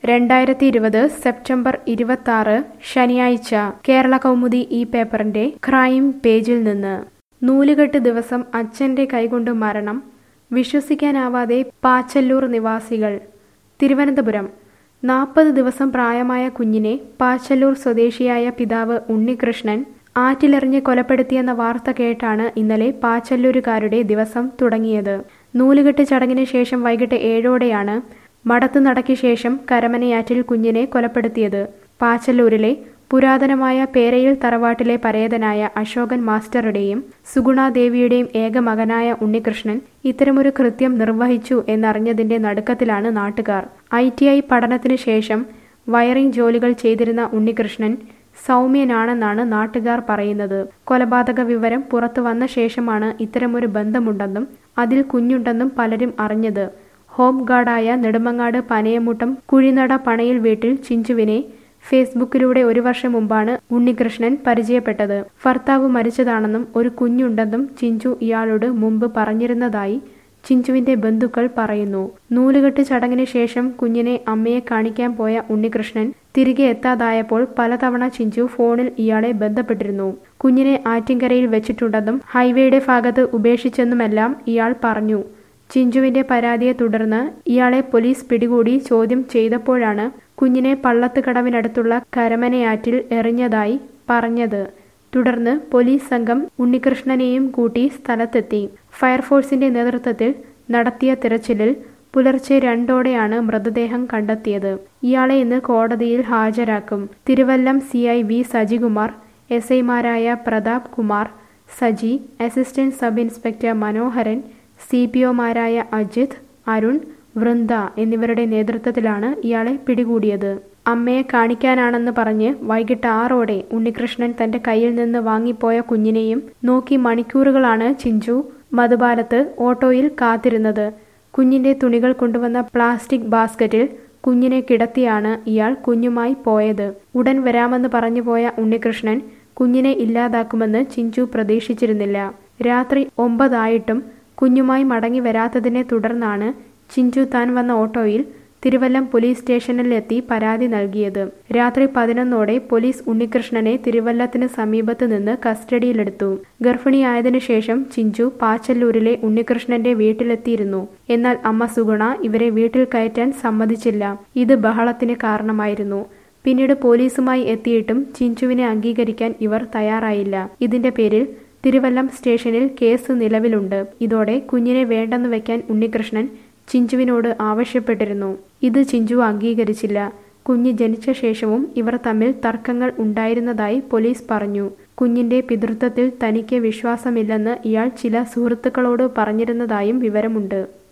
രണ്ടായിരത്തി ഇരുപത് സെപ്റ്റംബർ ഇരുപത്തി ശനിയാഴ്ച കേരള കൗമുദി ഈ പേപ്പറിന്റെ ക്രൈം പേജിൽ നിന്ന് നൂലുകെട്ട് ദിവസം അച്ഛന്റെ കൈകൊണ്ട് മരണം വിശ്വസിക്കാനാവാതെ പാച്ചല്ലൂർ നിവാസികൾ തിരുവനന്തപുരം നാൽപ്പത് ദിവസം പ്രായമായ കുഞ്ഞിനെ പാച്ചല്ലൂർ സ്വദേശിയായ പിതാവ് ഉണ്ണികൃഷ്ണൻ ആറ്റിലെറിഞ്ഞ് കൊലപ്പെടുത്തിയെന്ന വാർത്ത കേട്ടാണ് ഇന്നലെ പാച്ചല്ലൂരുകാരുടെ ദിവസം തുടങ്ങിയത് നൂലുകെട്ട് ചടങ്ങിന് ശേഷം വൈകിട്ട് ഏഴോടെയാണ് മടത്തു നടയ്ക്ക് ശേഷം കരമനയാറ്റിൽ കുഞ്ഞിനെ കൊലപ്പെടുത്തിയത് പാച്ചല്ലൂരിലെ പുരാതനമായ പേരയിൽ തറവാട്ടിലെ പരേതനായ അശോകൻ മാസ്റ്ററുടെയും സുഗുണാദേവിയുടെയും ഏക മകനായ ഉണ്ണികൃഷ്ണൻ ഇത്തരമൊരു കൃത്യം നിർവഹിച്ചു എന്നറിഞ്ഞതിന്റെ നടുക്കത്തിലാണ് നാട്ടുകാർ ഐ ടി ഐ പഠനത്തിന് ശേഷം വയറിംഗ് ജോലികൾ ചെയ്തിരുന്ന ഉണ്ണികൃഷ്ണൻ സൗമ്യനാണെന്നാണ് നാട്ടുകാർ പറയുന്നത് കൊലപാതക വിവരം പുറത്തു വന്ന ശേഷമാണ് ഇത്തരമൊരു ബന്ധമുണ്ടെന്നും അതിൽ കുഞ്ഞുണ്ടെന്നും പലരും അറിഞ്ഞത് ഹോം ഗാർഡായ നെടുമങ്ങാട് പനയമുട്ടം കുഴിനട പണയിൽ വീട്ടിൽ ചിഞ്ചുവിനെ ഫേസ്ബുക്കിലൂടെ ഒരു വർഷം മുമ്പാണ് ഉണ്ണികൃഷ്ണൻ പരിചയപ്പെട്ടത് ഭർത്താവ് മരിച്ചതാണെന്നും ഒരു കുഞ്ഞുണ്ടെന്നും ചിഞ്ചു ഇയാളോട് മുമ്പ് പറഞ്ഞിരുന്നതായി ചിഞ്ചുവിന്റെ ബന്ധുക്കൾ പറയുന്നു നൂലുകെട്ട് ചടങ്ങിന് ശേഷം കുഞ്ഞിനെ അമ്മയെ കാണിക്കാൻ പോയ ഉണ്ണികൃഷ്ണൻ തിരികെ എത്താതായപ്പോൾ പലതവണ ചിഞ്ചു ഫോണിൽ ഇയാളെ ബന്ധപ്പെട്ടിരുന്നു കുഞ്ഞിനെ ആറ്റിങ്കരയിൽ വെച്ചിട്ടുണ്ടെന്നും ഹൈവേയുടെ ഭാഗത്ത് ഉപേക്ഷിച്ചെന്നുമെല്ലാം ഇയാൾ പറഞ്ഞു ചിഞ്ചുവിന്റെ പരാതിയെ തുടർന്ന് ഇയാളെ പോലീസ് പിടികൂടി ചോദ്യം ചെയ്തപ്പോഴാണ് കുഞ്ഞിനെ പള്ളത്തുകടവിനടുത്തുള്ള കരമനയാറ്റിൽ എറിഞ്ഞതായി പറഞ്ഞത് തുടർന്ന് പോലീസ് സംഘം ഉണ്ണികൃഷ്ണനെയും കൂട്ടി സ്ഥലത്തെത്തി ഫയർഫോഴ്സിന്റെ നേതൃത്വത്തിൽ നടത്തിയ തിരച്ചിലിൽ പുലർച്ചെ രണ്ടോടെയാണ് മൃതദേഹം കണ്ടെത്തിയത് ഇയാളെ ഇന്ന് കോടതിയിൽ ഹാജരാക്കും Thiruvallam C I V Sajikumar S ഐമാരായ Prathap Kumar Saji assistant sub inspector Manoharan C P ഒമാരായ അജിത് അരുൺ വൃന്ദ എന്നിവരുടെ നേതൃത്വത്തിലാണ് ഇയാളെ പിടികൂടിയത് അമ്മയെ കാണിക്കാനാണെന്ന് പറഞ്ഞ് വൈകിട്ട് ആറോടെ ഉണ്ണികൃഷ്ണൻ തന്റെ കയ്യിൽ നിന്ന് വാങ്ങിപ്പോയ കുഞ്ഞിനെയും നോക്കി മണിക്കൂറുകളാണ് ചിഞ്ചു മധുപാലത്ത് ഓട്ടോയിൽ കാത്തിരുന്നത് കുഞ്ഞിന്റെ തുണികൾ കൊണ്ടുവന്ന പ്ലാസ്റ്റിക് ബാസ്ക്കറ്റിൽ കുഞ്ഞിനെ കിടത്തിയാണ് ഇയാൾ കുഞ്ഞുമായി പോയത് ഉടൻ വരാമെന്ന് പറഞ്ഞു പോയ ഉണ്ണികൃഷ്ണൻ കുഞ്ഞിനെ ഇല്ലാതാക്കുമെന്ന് ചിഞ്ചു പ്രതീക്ഷിച്ചിരുന്നില്ല രാത്രി ഒമ്പതായിട്ടും കുഞ്ഞുമായി മടങ്ങി വരാത്തതിനെ തുടർന്നാണ് ചിഞ്ചു താൻ വന്ന ഓട്ടോയിൽ തിരുവല്ലം പോലീസ് സ്റ്റേഷനിലെത്തി പരാതി നൽകിയത് രാത്രി പതിനൊന്നോടെ പോലീസ് ഉണ്ണികൃഷ്ണനെ തിരുവല്ലത്തിന് സമീപത്ത് നിന്ന് കസ്റ്റഡിയിലെടുത്തു ഗർഭിണിയായതിനു ശേഷം ചിഞ്ചു പാച്ചല്ലൂരിലെ ഉണ്ണികൃഷ്ണന്റെ വീട്ടിലെത്തിയിരുന്നു എന്നാൽ അമ്മ സുഗുണ ഇവരെ വീട്ടിൽ കയറ്റാൻ സമ്മതിച്ചില്ല ഇത് ബഹളത്തിന് കാരണമായിരുന്നു പിന്നീട് പോലീസുമായി എത്തിയിട്ടും ചിഞ്ചുവിനെ അംഗീകരിക്കാൻ ഇവർ തയ്യാറായില്ല ഇതിന്റെ പേരിൽ തിരുവല്ലം സ്റ്റേഷനിൽ കേസ് നിലവിലുണ്ട് ഇതോടെ കുഞ്ഞിനെ വേണ്ടെന്ന് വെക്കാൻ ഉണ്ണികൃഷ്ണൻ ചിഞ്ചുവിനോട് ആവശ്യപ്പെട്ടിരുന്നു ഇത് ചിഞ്ചു അംഗീകരിച്ചില്ല കുഞ്ഞ് ജനിച്ച ശേഷവും ഇവർ തമ്മിൽ തർക്കങ്ങൾ ഉണ്ടായിരുന്നതായി പോലീസ് പറഞ്ഞു കുഞ്ഞിന്റെ പിതൃത്വത്തിൽ തനിക്ക് വിശ്വാസമില്ലെന്ന് ഇയാൾ ചില സുഹൃത്തുക്കളോട് പറഞ്ഞിരുന്നതായും വിവരമുണ്ട്